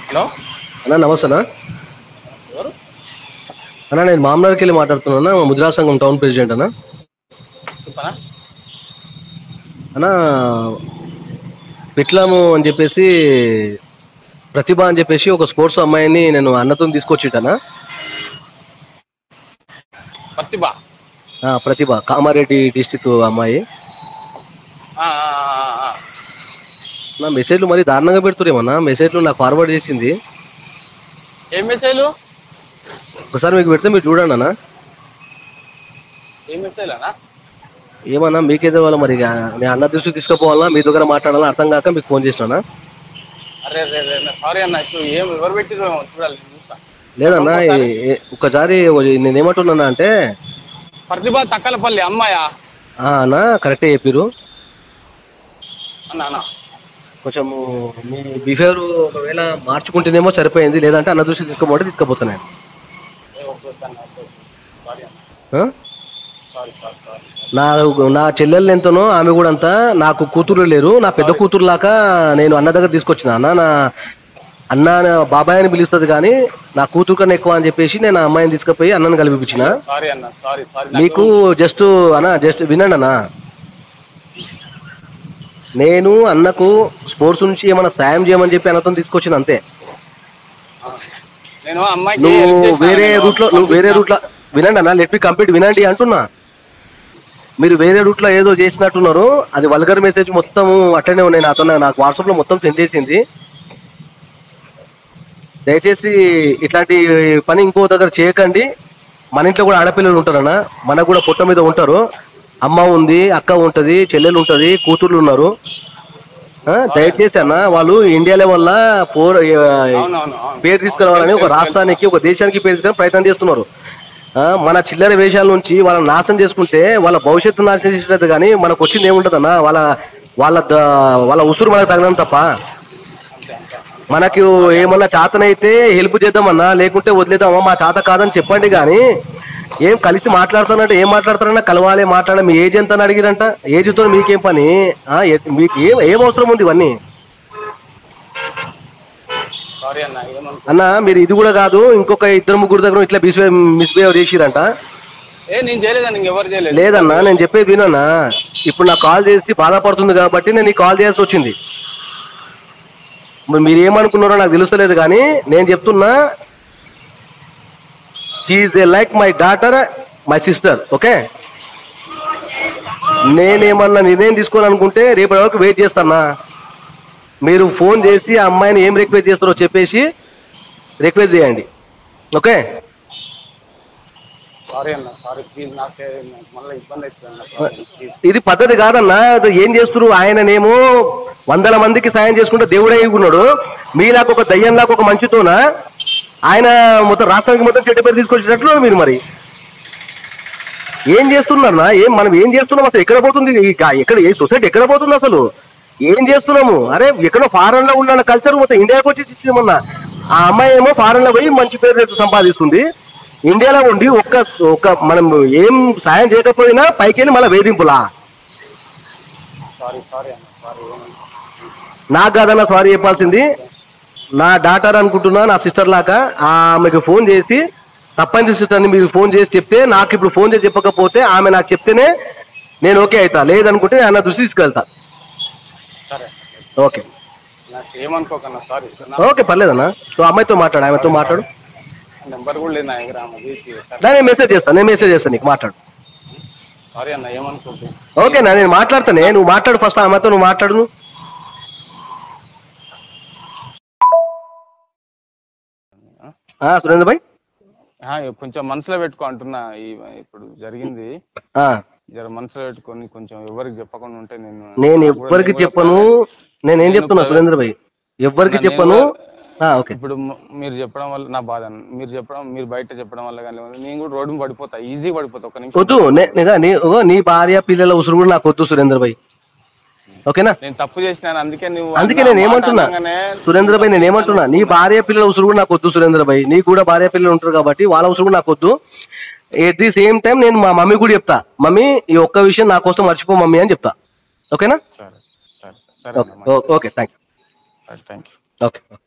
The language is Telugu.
హలో అన్నా నమస్తే అన్నా ఎవరు అన్నా నేను మామనార్కి వెళ్ళి మాట్లాడుతున్నా ముద్రా సంఘం టౌన్ ప్రెసిడెంట్ అన్నా చెప్పనా అన్నా పిట్లాము అని చెప్పేసి ప్రతిభ అని చెప్పేసి ఒక స్పోర్ట్స్ అమ్మాయిని నేను అన్నతో తీసుకొచ్చిటానా ప్రతిభ ఆ, ప్రతిభ కామారెడ్డి డిస్టిక్ అమ్మాయి ఆ, ఆ, ఆ, ఆ. నా మెసేజ్లు మరి దారుణంగా పెడుతురేమన్నా మెసేజ్లు నాకు ఫార్వర్డ్ చేసింది ఏం మెసేజ్లు ఒకసారి మీకు పెడితే మీరు చూడండి అన్న ఏం మెసేజ్ అనా ఏమన్నా మీకేదో వాళ్ళ మరి ఇక నేను అన్న దృష్టికి తీసుకుపోవాలా మీ దగ్గర మాట్లాడాలా అర్థం కాక మీకు ఫోన్ చేసినా అరే అరే అరే సారీ అన్న ఇప్పుడు ఏం ఎవరు పెట్టిరో చూడాలి నేను చూస్తా లేదన్నా ఏ- ఏ- ఒకసారి నేను ఏమంటున్నా అంటే ప్రతిభ తక్కలపల్లి అమ్మాయా ఆ, అన్న కరెక్టే చెప్పిరు అన్న అన్న కొంచెం మీ బిహేవియర్ ఒకవేళ మార్చుకుంటేనేమో సరిపోయింది లేదంటే అన్న దృష్టి తీసుకుపోతే తీసుకుపోతున్నాను ఏ ఓకే ఓకే అన్న ఓకే సారీ అన్న ఆ? సారీ సారీ సారీ నా నా చెల్లెళ్ళు ఎంతనో ఆమె కూడా అంతా నాకు కూతురు లేరు నా పెద్ద కూతురు లాగా నేను అన్న దగ్గర తీసుకొచ్చిన అన్న నా అన్న నా బాబాయ్ అని పిలుస్తుంది కానీ నా కూతురు కన్నా ఎక్కువ అని చెప్పేసి నేను ఆ అమ్మాయిని తీసుకుపోయి అన్నను కలిపించిన సారీ అన్న సారీ సారీ మీకు జస్ట్ అన్న జస్ట్ వినండి అన్న నేను అన్నకు స్పోర్ట్స్ నుంచి ఏమైనా సాయం చేయమని చెప్పి అన్నతో తీసుకొచ్చిన అంతే నేను అమ్మాయికి help నువ్వు చేశాను వేరే నేను. రూట్ లో నువ్వు వేరే రూట్ లో వినండి అన్న లెట్ మీ కంప్లీట్ వినండి అంటున్నా మీరు వేరే రూట్ లో ఏదో చేసినట్టున్నారు అది వల్గర్ మెసేజ్ మొత్తం అట్లనే ఉన్నాయి నాతో నాకు వాట్సాప్ లో మొత్తం సెండ్ చేసింది దయచేసి ఇట్లాంటి పని ఇంకో దగ్గర చేయకండి మన ఇంట్లో కూడా ఆడపిల్లలు ఉంటారన్న మనకు కూడా పుట్ట మీద ఉంటారు అమ్మ ఉంది అక్క ఉంటది చెల్లెలు ఉంటది కూతుర్లు ఉన్నారు ఆ, దయచేసి అన్న వాళ్ళు ఇండియా లెవెల్ పోర్ అవునవును అవును పేరు తీసుకురావాలని ఒక రాష్ట్రానికి ఒక దేశానికి పేరు తీసుకుని ప్రయత్నం చేస్తున్నారు ఆ, మన చిల్లర వేషాల నుంచి వాళ్ళని నాశనం చేసుకుంటే వాళ్ళ భవిష్యత్తు నాశనం చేసేది కానీ మనకు వచ్చింది ఏముంటదన్న వాళ్ళ వాళ్ళ ద- వాళ్ళ ఉసురు మనకు తగడం తప్ప అంతే అంతే మనకు ఏమన్నా చేతనైతే హెల్ప్ చేద్దామన్నా లేకుంటే వదిలేద్దామా మా చేత కాదని చెప్పండి కానీ ఏం కలిసి మాట్లాడుతానంటే ఏం మాట్లాడతారన్నా కలవాలి మాట్లాడ మీ ఏజ్ ఎంత అని అడిగిరంట ఏజ్తో మీకేం పని ఆ, ఏ- మీకు ఏం ఏం అవసరం ఉంది ఇవన్నీ సారీ అన్న ఏమనుకో అన్న మీరు ఇది కూడా కాదు ఇంకొక ఇద్దరు ముగ్గురు దగ్గర ఇట్లా మిస్బిహేవ్ మిస్బిహేవ్ చేసిరంట ఏ నేను చేయలేదని ఇంకెవరు చేయలేదు లేదన్నా నేను చెప్పేది వినన్నా ఇప్పుడు నాకు కాల్ చేసి బాధపడుతుంది కాబట్టి నేను ఈ కాల్ చేయాల్సి వచ్చింది మరి మీరు ఏమనుకున్నారో నాకు తెలుస్తలేదు కానీ నేను చెప్తున్నా is a like my daughter my sister okay నేనేమన్నా నిర్ణయం తీసుకోవాలనుకుంటే రేపటి వరకు వెయిట్ చేస్తానా మీరు ఫోన్ చేసి ఆ అమ్మాయిని ఏం రిక్వెస్ట్ చేస్తారో చెప్పేసి రిక్వెస్ట్ చేయండి ఓకే సారీ అన్న సారీ ప్లీజ్ నాకు చే- నాకు మళ్ళీ ఇబ్బంది అవుతుంది అన్న సారీ ప్లీజ్ ఇది పద్ధతి కాదన్నా అది ఏం చేస్తున్నారు ఆయననేమో వందల మందికి సాయం చేసుకుంటే దేవుడే ఉన్నాడు మీలాగా ఒక దయ్యంలాగా ఒక మంచితోన ఆయన మొత్తం రాష్ట్రానికి మొత్తం చెడ్డ పేరు తీసుకొచ్చేటట్లు మీరు మరి ఏం చేస్తున్నారన్నా ఏం మనం ఏం చేస్తున్నాం అసలు ఎక్కడ పోతుంది ఈ గా- ఎక్కడ ఏ సొసైటీ ఎక్కడ పోతుంది అసలు ఏం చేస్తున్నాము అరే ఎక్కడో ఫారెన్ లో ఉన్న కల్చర్ మొత్తం ఇండియాకి వచ్చి ఇచ్చేమన్నా ఆ అమ్మాయి ఏమో ఫారెన్ లో పోయి మంచి పేరు తెచ్చి సంపాదిస్తుంది ఇండియాలో ఉండి ఒక్క ఒక్క మనం ఏం సాయం చేయకపోయినా పైకి వెళ్ళి మళ్ళీ వేధింపులా సారీ సారీ అన్న సారీ ఏమనుకో నాకు కాదన్నా సారీ చెప్పాల్సింది నా డాటర్ అనుకుంటున్నా నా సిస్టర్ లాగా ఆమెకు ఫోన్ చేసి తప్పని సిస్టర్ అని మీరు ఫోన్ చేసి చెప్తే నాకు ఇప్పుడు ఫోన్ చేసి చెప్పకపోతే ఆమె నాకు చెప్తేనే నేను ఓకే అవుతా లేదనుకుంటే అన్న దృష్టి తీసుకెళ్తా సరే ఓకే నాకు ఏమనుకోకన్నా సారీ ఓకే పర్లేదన్నా నువ్వు అమ్మాయితో మాట్లాడు ఆమెతో మాట్లాడు నెంబర్ కూడా లేదు నా దగ్గర ఆమెది సరే నా నేను మెసేజ్ చేస్తాను నేను మెసేజ్ చేస్తాను నీకు మాట్లాడు సారీ అన్న ఏమనుకోకు ఓకేనా నేను మాట్లాడతానే నువ్వు మాట్లాడు ఫస్ట్ ఆమెతో నువ్వు మాట్లాడు నువ్వు ఆ, సురేంద్ర భాయ్ ఆ, కొంచెం మనసులో పెట్టుకో అంటున్నా ఈ ఇప్పుడు జరిగింది ఆ, జర మనసులో పెట్టుకొని కొంచెం ఎవరికి చెప్పకుండా ఉంటే నేను నేను నాకు కూడా- ఎవ్వరికి నేను కూడా చెప్పను నేనేం నేను చెప్తున్నా ప్ర- సురేంద్ర భాయ్ ఎవ్వరికి నేను చెప్పను కూడా- ఆ, ఓకే ఇప్పుడు మ- మీరు చెప్పడం వల్ల నా బాధ అన్న. మీరు చెప్పడం మీరు బయట చెప్పడం వల్ల కానీ నేను కూడా రోడ్డు పడిపోతా ఈజీ పడిపోతా ఒక నిమిషం వద్దు నే- నిజా నీ ఓ, నీ భార్య పిల్లల ఉసురు కూడా నాకు వద్దు సురేంద్ర భాయ్ ఓకేనా నేను తప్పు చేసినాను అందుకే నువ్వు అందుకే అన్న నేను మాట ఏమంటున్నా అనగానే సురేంద్ర భాయ్ నేను ఏమంటున్నా నీ భార్య పిల్లల ఉసురు కూడా నాకు వద్దు సురేంద్ర భాయ్ నీకు కూడా భార్య పిల్లలు ఉంటారు కాబట్టి వాళ్ళ ఉసురు కూడా నాకు వద్దు ఎట్ ది సేమ్ టైం నేను మా మమ్మీ కూడా చెప్తా మమ్మీ ఈ ఒక్క విషయం నా కోసం మర్చిపో మమ్మీ అని చెప్తా ఓకేనా సరే సరే సరే అన్న okay thank you thank you okay